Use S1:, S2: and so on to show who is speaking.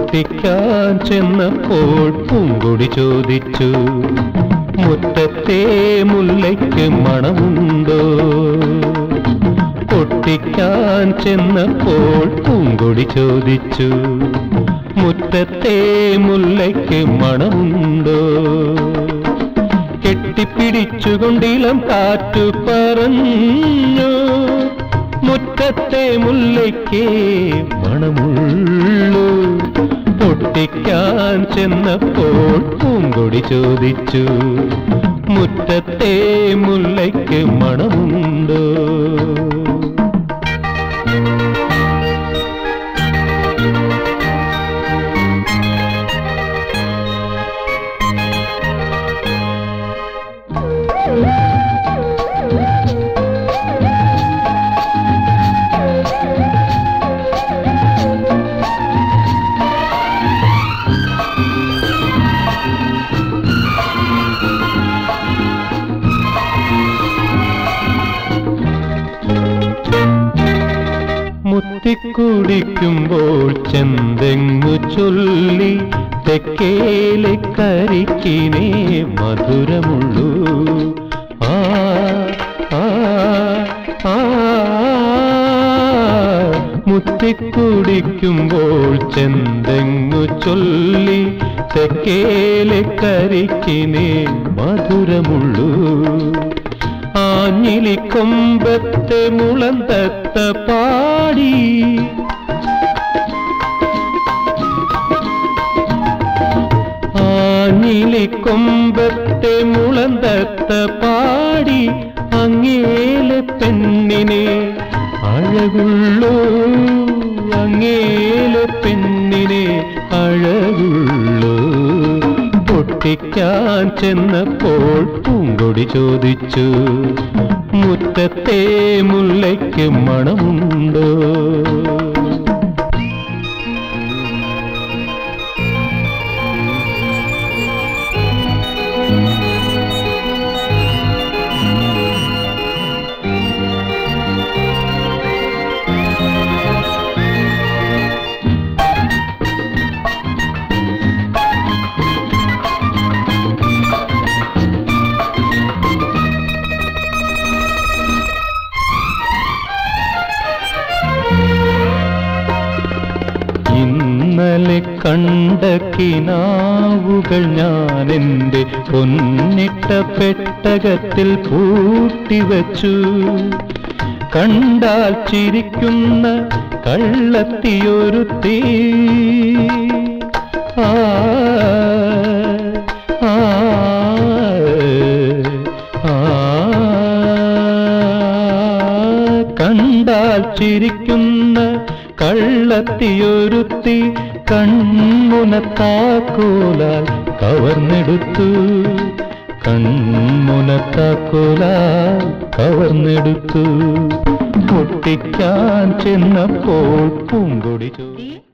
S1: പൊട്ടിക്കാൻ ചെന്നപ്പോൾ പൂങ്കൊടി ചോദിച്ചു മുറ്റത്തെ മുല്ലയ്ക്ക് മണമുണ്ടോ പൊട്ടിക്കാൻ ചെന്നപ്പോൾ പൂങ്കൊടി ചോദിച്ചു മുറ്റത്തെ മുല്ലയ്ക്ക് മണമുണ്ടോ കെട്ടിപ്പിടിച്ചുകൊണ്ടിളം കാറ്റു പറഞ്ഞു മുറ്റത്തെ മുല്ലയ്ക്ക് മണമുള്ളൂ പൊട്ടിക്കാൻ ചെന്നപ്പോൾ പൂങ്കൊടി ചോദിച്ചു മുറ്റത്തെ മുല്ലയ്ക്ക് മണമുണ്ടോ മുത്തിക്കുടിക്കുമ്പോൾ ചെന്തെങ്ങു ചൊല്ലി തെക്കേലെ കരിക്കിനെ മധുരമുള്ളൂ ആ ആ ആ മുത്തിക്കുടിക്കുമ്പോൾ ചെന്തെങ്ങു ചൊല്ലി തെക്കേലെ കരിക്കിനെ മധുരമുള്ളൂ ആഞ്ഞിലിക്കൊമ്പത്തെ മുളന്തത്ത പാടി ആഞ്ഞിലിക്കൊമ്പത്തെ മുളന്തത്ത പാടി അങ്ങേലെ പെണ്ണിനെ അഴകുള്ളൂ അങ്ങേലെ പെണ്ണിനെ അഴകുള്ളൂ പൊട്ടിക്കാൻ ചെന്നപ്പോൾ പൂങ്കൊടി ചോദിച്ചു മുറ്റത്തെ മുല്ലയ്ക്ക് മണമുണ്ടോ ഇന്നലെ കണ്ട കിനാവുകൾ ഞാൻ എൻ്റെ പൊന്നിട്ട പെട്ടകത്തിൽ പൂട്ടിവച്ചു കണ്ടാൽ ചിരിക്കുന്ന കള്ളത്തിയൊരു തീ ആ ആ ആ കണ്ടാൽ ചിരിക്കുന്ന കള്ളത്തിയൊരുത്തി കൺമുനത്താക്കോലാൽ കവർന്നെടുത്തു കൺമുനത്താക്കോലാൽ കവർന്നെടുത്തു പൊട്ടിക്കാൻ ചെന്നപ്പോൾ പൂങ്കൊടി ചോ
S2: ദേ,